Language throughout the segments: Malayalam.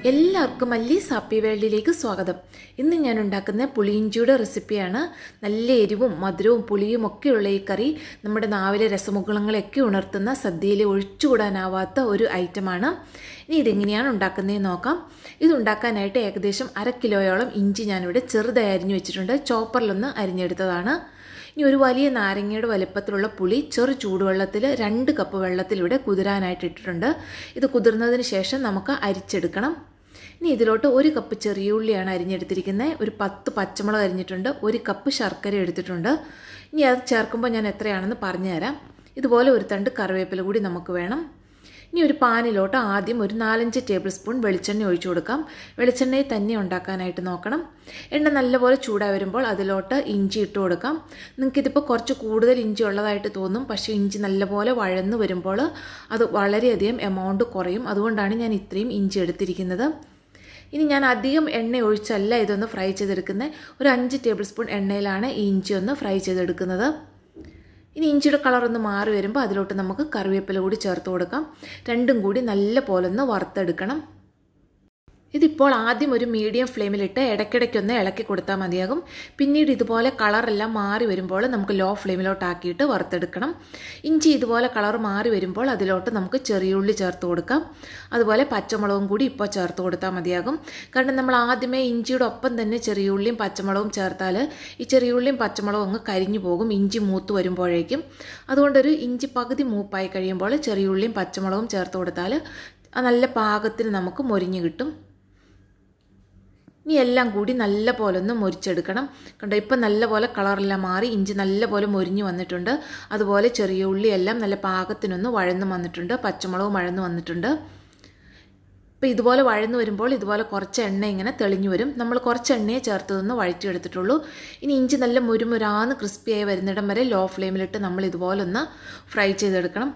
എല്ലാവർക്കും മല്ലി സാപ്പി വേൾഡിലേക്ക് സ്വാഗതം ഇന്ന് ഞാൻ ഉണ്ടാക്കുന്ന പുളിയിഞ്ചിയുടെ റെസിപ്പിയാണ് നല്ല എരിവും മധുരവും പുളിയും ഒക്കെയുള്ള ഈ കറി നമ്മുടെ നാവിലെ രസമുകുളങ്ങളെയൊക്കെ ഉണർത്തുന്ന സദ്യയിൽ ഒഴിച്ചുകൂടാനാവാത്ത ഒരു ഐറ്റമാണ് ഇനി ഇതെങ്ങനെയാണ് ഉണ്ടാക്കുന്നതെന്ന് നോക്കാം ഇത് ഉണ്ടാക്കാനായിട്ട് ഏകദേശം അര കിലോയോളം ഇഞ്ചി ഞാനിവിടെ ചെറുതായി അരിഞ്ഞു വെച്ചിട്ടുണ്ട് ചോപ്പറിലൊന്ന് അരിഞ്ഞെടുത്തതാണ് ഇനി ഒരു വലിയ നാരങ്ങയുടെ വലുപ്പത്തിലുള്ള പുളി ചെറു ചൂടുവെള്ളത്തിൽ രണ്ട് കപ്പ് വെള്ളത്തിലൂടെ കുതിരാനായിട്ട് ഇട്ടിട്ടുണ്ട് ഇത് കുതിർന്നതിന് ശേഷം നമുക്ക് അരിച്ചെടുക്കണം ഇനി ഇതിലോട്ട് ഒരു കപ്പ് ചെറിയ ഉള്ളിയാണ് അരിഞ്ഞെടുത്തിരിക്കുന്നത് ഒരു പത്ത് പച്ചമുളക് അരിഞ്ഞിട്ടുണ്ട് ഒരു കപ്പ് ശർക്കര എടുത്തിട്ടുണ്ട് ഇനി അത് ചേർക്കുമ്പോൾ ഞാൻ എത്രയാണെന്ന് പറഞ്ഞുതരാം ഇതുപോലെ ഒരു തണ്ട് കറിവേപ്പില കൂടി നമുക്ക് വേണം ഇനി ഒരു പാനിലോട്ട് ആദ്യം ഒരു നാലഞ്ച് ടേബിൾ സ്പൂൺ വെളിച്ചെണ്ണ ഒഴിച്ചു കൊടുക്കാം വെളിച്ചെണ്ണയിൽ തന്നെ ഉണ്ടാക്കാനായിട്ട് നോക്കണം എണ്ണ നല്ലപോലെ ചൂടായി വരുമ്പോൾ അതിലോട്ട് ഇഞ്ചി ഇട്ട് കൊടുക്കാം നിങ്ങൾക്കിതിപ്പോൾ കുറച്ച് കൂടുതൽ ഇഞ്ചി ഉള്ളതായിട്ട് തോന്നും പക്ഷേ ഇഞ്ചി നല്ലപോലെ വഴന്നു വരുമ്പോൾ അത് വളരെയധികം എമൗണ്ട് കുറയും അതുകൊണ്ടാണ് ഞാൻ ഇത്രയും ഇഞ്ചി എടുത്തിരിക്കുന്നത് ഇനി ഞാൻ അധികം എണ്ണ ഒഴിച്ചല്ല ഇതൊന്ന് ഫ്രൈ ചെയ്തെടുക്കുന്നത് ഒരു അഞ്ച് ടേബിൾ സ്പൂൺ എണ്ണയിലാണ് ഈ ഇഞ്ചി ഒന്ന് ഫ്രൈ ചെയ്തെടുക്കുന്നത് ഇനി ഇഞ്ചിയുടെ കളർ ഒന്ന് മാറി വരുമ്പോൾ അതിലോട്ട് നമുക്ക് കറിവേപ്പില കൂടി ചേർത്ത് കൊടുക്കാം രണ്ടും കൂടി നല്ല പോലെ ഒന്ന് വറുത്തെടുക്കണം ഇതിപ്പോൾ ആദ്യം ഒരു മീഡിയം ഫ്ലെയിമിലിട്ട് ഇടയ്ക്കിടയ്ക്കൊന്ന് ഇളക്കി കൊടുത്താൽ മതിയാകും പിന്നീട് ഇതുപോലെ കളറെല്ലാം മാറി വരുമ്പോൾ നമുക്ക് ലോ ഫ്ലെയിമിലോട്ടാക്കിയിട്ട് വറുത്തെടുക്കണം ഇഞ്ചി ഇതുപോലെ കളർ മാറി വരുമ്പോൾ അതിലോട്ട് നമുക്ക് ചെറിയുള്ളി ചേർത്ത് കൊടുക്കാം അതുപോലെ പച്ചമുളകും കൂടി ഇപ്പോൾ ചേർത്ത് കൊടുത്താൽ മതിയാകും കാരണം നമ്മൾ ആദ്യമേ ഇഞ്ചിയുടെ ഒപ്പം തന്നെ ചെറിയുള്ളിയും പച്ചമുളകും ചേർത്താൽ ഈ ചെറിയുള്ളിയും പച്ചമുളകും അങ്ങ് കരിഞ്ഞു പോകും ഇഞ്ചി മൂത്ത് വരുമ്പോഴേക്കും അതുകൊണ്ടൊരു ഇഞ്ചി പകുതി മൂപ്പായി കഴിയുമ്പോൾ ചെറിയുള്ളിയും പച്ചമുളകും ചേർത്ത് കൊടുത്താൽ നല്ല പാകത്തിന് നമുക്ക് മൊരിഞ്ഞ് കിട്ടും ഇനി എല്ലാം കൂടി നല്ല പോലെ ഒന്ന് മൊരിച്ചെടുക്കണം കണ്ടോ ഇപ്പം നല്ല പോലെ കളറെല്ലാം മാറി ഇഞ്ചി നല്ല പോലെ മൊരിഞ്ഞ് വന്നിട്ടുണ്ട് അതുപോലെ ചെറിയ ഉള്ളി എല്ലാം നല്ല പാകത്തിനൊന്ന് വഴന്നു വന്നിട്ടുണ്ട് പച്ചമുളകും വഴന്നു വന്നിട്ടുണ്ട് ഇപ്പോൾ ഇതുപോലെ വഴന്നു വരുമ്പോൾ ഇതുപോലെ കുറച്ച് എണ്ണ ഇങ്ങനെ തെളിഞ്ഞു വരും നമ്മൾ കുറച്ച് എണ്ണയെ ചേർത്തതൊന്ന് വഴറ്റിയെടുത്തിട്ടുള്ളൂ ഇനി ഇഞ്ചി നല്ല മുരുമുരാന്ന് ക്രിസ്പിയായി വരുന്നിടം വരെ ലോ ഫ്ലെയിമിലിട്ട് നമ്മൾ ഇതുപോലെ ഒന്ന് ഫ്രൈ ചെയ്തെടുക്കണം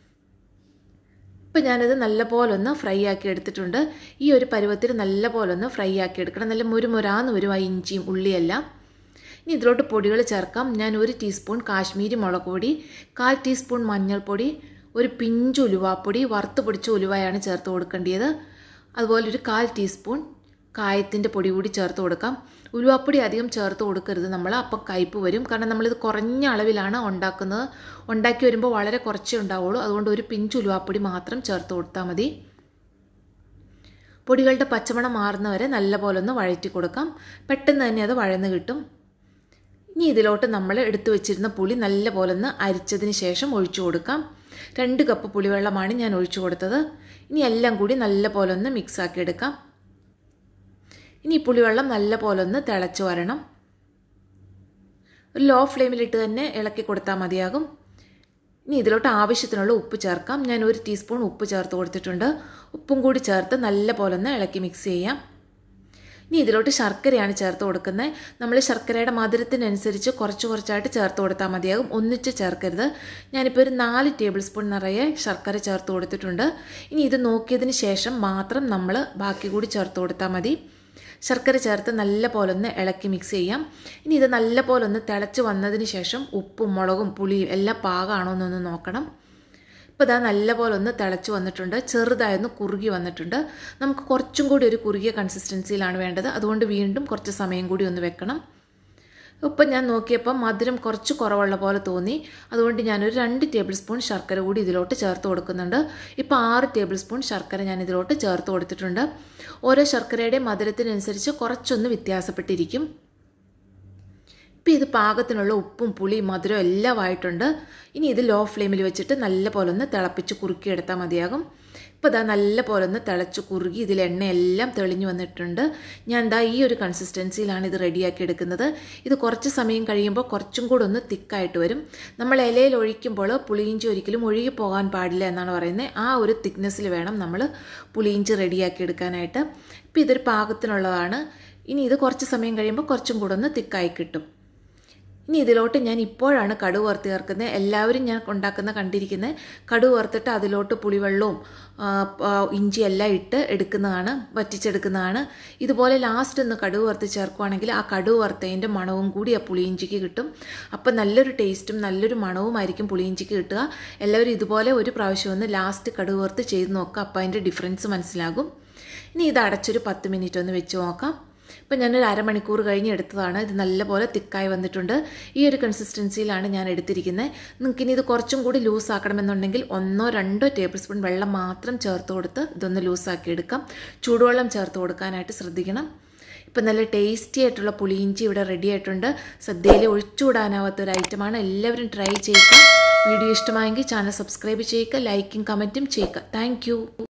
ഇപ്പം ഞാനിത് നല്ലപോലെ ഒന്ന് ഫ്രൈ ആക്കി എടുത്തിട്ടുണ്ട് ഈ ഒരു പരുവത്തിൽ നല്ലപോലെ ഒന്ന് ഫ്രൈ ആക്കി എടുക്കണം നല്ല മുരുമുരാന്ന് വരും ആ ഇഞ്ചിയും ഉള്ളിയെല്ലാം ഇനി ഇതിലോട്ട് പൊടികൾ ചേർക്കാം ഞാൻ ഒരു ടീസ്പൂൺ കാശ്മീരി മുളക് പൊടി കാൽ ടീസ്പൂൺ മഞ്ഞൾപ്പൊടി ഒരു പിഞ്ച് ഉലുവാപ്പൊടി വറുത്ത് പൊടിച്ച ഉലുവയാണ് ചേർത്ത് കൊടുക്കേണ്ടത് അതുപോലെ ഒരു കാൽ ടീസ്പൂൺ കായത്തിൻ്റെ പൊടി കൂടി ചേർത്ത് കൊടുക്കാം ഉലുവാപ്പൊടി അധികം ചേർത്ത് കൊടുക്കരുത് നമ്മൾ അപ്പം കയ്പ്പ് വരും കാരണം നമ്മളിത് കുറഞ്ഞ അളവിലാണ് ഉണ്ടാക്കുന്നത് ഉണ്ടാക്കി വരുമ്പോൾ വളരെ കുറച്ചേ ഉണ്ടാവുള്ളൂ അതുകൊണ്ട് ഒരു പിഞ്ച് ഉലുവാപ്പൊടി മാത്രം ചേർത്ത് കൊടുത്താൽ മതി പൊടികളുടെ പച്ചമണം മാറുന്നവരെ നല്ലപോലെ ഒന്ന് വഴറ്റി കൊടുക്കാം പെട്ടെന്ന് തന്നെ അത് വഴന്ന് കിട്ടും ഇനി ഇതിലോട്ട് നമ്മൾ എടുത്തു വെച്ചിരുന്ന പുളി നല്ലപോലെ ഒന്ന് അരിച്ചതിന് ശേഷം ഒഴിച്ചു കൊടുക്കാം രണ്ട് കപ്പ് പുളിവെള്ളമാണ് ഞാൻ ഒഴിച്ചു കൊടുത്തത് ഇനി എല്ലാം കൂടി നല്ലപോലെ ഒന്ന് മിക്സാക്കി എടുക്കാം ഇനി ഈ പുളിവെള്ളം നല്ല പോലെ ഒന്ന് തിളച്ച് വരണം ഒരു ലോ ഫ്ലെയിമിലിട്ട് തന്നെ ഇളക്കി കൊടുത്താൽ മതിയാകും ഇനി ഇതിലോട്ട് ആവശ്യത്തിനുള്ള ഉപ്പ് ചേർക്കാം ഞാൻ ഒരു ടീസ്പൂൺ ഉപ്പ് ചേർത്ത് കൊടുത്തിട്ടുണ്ട് ഉപ്പും കൂടി ചേർത്ത് നല്ല പോലെ ഒന്ന് ഇളക്കി മിക്സ് ചെയ്യാം ഇനി ഇതിലോട്ട് ശർക്കരയാണ് ചേർത്ത് കൊടുക്കുന്നത് നമ്മൾ ശർക്കരയുടെ മധുരത്തിനനുസരിച്ച് കുറച്ച് കുറച്ചായിട്ട് ചേർത്ത് കൊടുത്താൽ മതിയാകും ഒന്നിച്ച് ചേർക്കരുത് ഞാനിപ്പോൾ ഒരു നാല് ടേബിൾ സ്പൂൺ നിറയെ ശർക്കര ചേർത്ത് കൊടുത്തിട്ടുണ്ട് ഇനി ഇത് നോക്കിയതിന് ശേഷം മാത്രം നമ്മൾ ബാക്കി കൂടി ചേർത്ത് കൊടുത്താൽ മതി ശർക്കര ചേർത്ത് നല്ല പോലെ ഒന്ന് ഇളക്കി മിക്സ് ചെയ്യാം ഇനി ഇത് നല്ല പോലെ ഒന്ന് തിളച്ച് വന്നതിന് ശേഷം ഉപ്പും മുളകും പുളിയും എല്ലാം പാകമാണോ എന്നൊന്ന് നോക്കണം ഇപ്പോൾ ഇതാ നല്ല പോലെ ഒന്ന് തിളച്ച് വന്നിട്ടുണ്ട് ചെറുതായൊന്ന് കുറുകി വന്നിട്ടുണ്ട് നമുക്ക് കുറച്ചും കൂടി ഒരു കുറുകിയ കൺസിസ്റ്റൻസിയിലാണ് വേണ്ടത് അതുകൊണ്ട് വീണ്ടും കുറച്ച് സമയം കൂടി ഒന്ന് വെക്കണം ഇപ്പം ഞാൻ നോക്കിയപ്പോൾ മധുരം കുറച്ച് കുറവുള്ള പോലെ തോന്നി അതുകൊണ്ട് ഞാനൊരു രണ്ട് ടേബിൾ സ്പൂൺ ശർക്കര കൂടി ഇതിലോട്ട് ചേർത്ത് കൊടുക്കുന്നുണ്ട് ഇപ്പോൾ ആറ് ടേബിൾ സ്പൂൺ ശർക്കര ഞാൻ ഇതിലോട്ട് ചേർത്ത് കൊടുത്തിട്ടുണ്ട് ഓരോ ശർക്കരയുടെ മധുരത്തിനനുസരിച്ച് കുറച്ചൊന്ന് വ്യത്യാസപ്പെട്ടിരിക്കും ഇപ്പം ഇത് പാകത്തിനുള്ള ഉപ്പും പുളിയും മധുരം എല്ലാം ആയിട്ടുണ്ട് ഇനി ഇത് ലോ ഫ്ലെയിമിൽ വെച്ചിട്ട് നല്ല പോലെ ഒന്ന് തിളപ്പിച്ച് കുറുക്കിയെടുത്താൽ മതിയാകും ഇപ്പോൾ ഇതാ നല്ല പോലെ ഒന്ന് തിളച്ച് കുറുകി ഇതിൽ എണ്ണയെല്ലാം തെളിഞ്ഞു വന്നിട്ടുണ്ട് ഞാൻ എന്താ ഈ ഒരു കൺസിസ്റ്റൻസിയിലാണ് ഇത് റെഡിയാക്കി എടുക്കുന്നത് ഇത് കുറച്ച് സമയം കഴിയുമ്പോൾ കുറച്ചും കൂടെ ഒന്ന് തിക്കായിട്ട് വരും നമ്മൾ ഇലയിൽ ഒഴിക്കുമ്പോൾ പുളിയിഞ്ചി ഒരിക്കലും ഒഴുകി പോകാൻ പാടില്ല എന്നാണ് പറയുന്നത് ആ ഒരു തിക്നെസ്സിൽ വേണം നമ്മൾ പുളിയിഞ്ചി റെഡിയാക്കി എടുക്കാനായിട്ട് ഇപ്പോൾ ഇതൊരു പാകത്തിനുള്ളതാണ് ഇനി ഇത് കുറച്ച് സമയം കഴിയുമ്പോൾ കുറച്ചും കൂടെ ഒന്ന് തിക്കായി കിട്ടും ഇനി ഇതിലോട്ട് ഞാൻ ഇപ്പോഴാണ് കടുക് വറുത്ത് ചേർക്കുന്നത് എല്ലാവരും ഞാൻ ഉണ്ടാക്കുന്ന കണ്ടിരിക്കുന്നത് കടുക് വറുത്തിട്ട് അതിലോട്ട് പുളിവെള്ളവും ആ, ആ, ഇഞ്ചി എല്ലാം ഇട്ട് എടുക്കുന്നതാണ് വറ്റിച്ചെടുക്കുന്നതാണ് ഇതുപോലെ ലാസ്റ്റ് ഒന്ന് കടുക് വറുത്ത് ചേർക്കുവാണെങ്കിൽ ആ കടുക് വറുത്തതിൻ്റെ മണവും കൂടി ആ പുളിയിഞ്ചിക്ക് കിട്ടും അപ്പം നല്ലൊരു ടേസ്റ്റും നല്ലൊരു മണവുമായിരിക്കും പുളിയിഞ്ചിക്ക് കിട്ടുക എല്ലാവരും ഇതുപോലെ ഒരു പ്രാവശ്യം ഒന്ന് ലാസ്റ്റ് കടുക് വറുത്ത് ചെയ്ത് നോക്കുക അപ്പോൾ അതിൻ്റെ ഡിഫറൻസ് മനസ്സിലാകും ഇനി ഇത് അടച്ചൊരു പത്ത് മിനിറ്റ് ഒന്ന് വെച്ച് നോക്കാം ഇപ്പം ഞാനൊരു അരമണിക്കൂർ കഴിഞ്ഞ് എടുത്തതാണ് ഇത് നല്ലപോലെ തിക്കായി വന്നിട്ടുണ്ട് ഈ ഒരു കൺസിസ്റ്റൻസിയിലാണ് ഞാൻ എടുത്തിരിക്കുന്നത് നിങ്ങൾക്കിനി ഇത് കുറച്ചും കൂടി ലൂസ് ആക്കണമെന്നുണ്ടെങ്കിൽ ഒന്നോ രണ്ടോ ടേബിൾ സ്പൂൺ വെള്ളം മാത്രം ചേർത്ത് കൊടുത്ത് ഇതൊന്ന് ലൂസാക്കി എടുക്കാം ചൂടുവെള്ളം ചേർത്ത് കൊടുക്കാനായിട്ട് ശ്രദ്ധിക്കണം ഇപ്പം നല്ല ടേസ്റ്റി ആയിട്ടുള്ള പുളിയിഞ്ചി ഇവിടെ റെഡി ആയിട്ടുണ്ട് സദ്യയിൽ ഒഴിച്ചുകൂടാനാവാത്ത ഒരു ഐറ്റമാണ് എല്ലാവരും ട്രൈ ചെയ്യുക വീഡിയോ ഇഷ്ടമായെങ്കിൽ ചാനൽ സബ്സ്ക്രൈബ് ചെയ്യുക ലൈക്കും കമൻറ്റും ചെയ്യുക താങ്ക്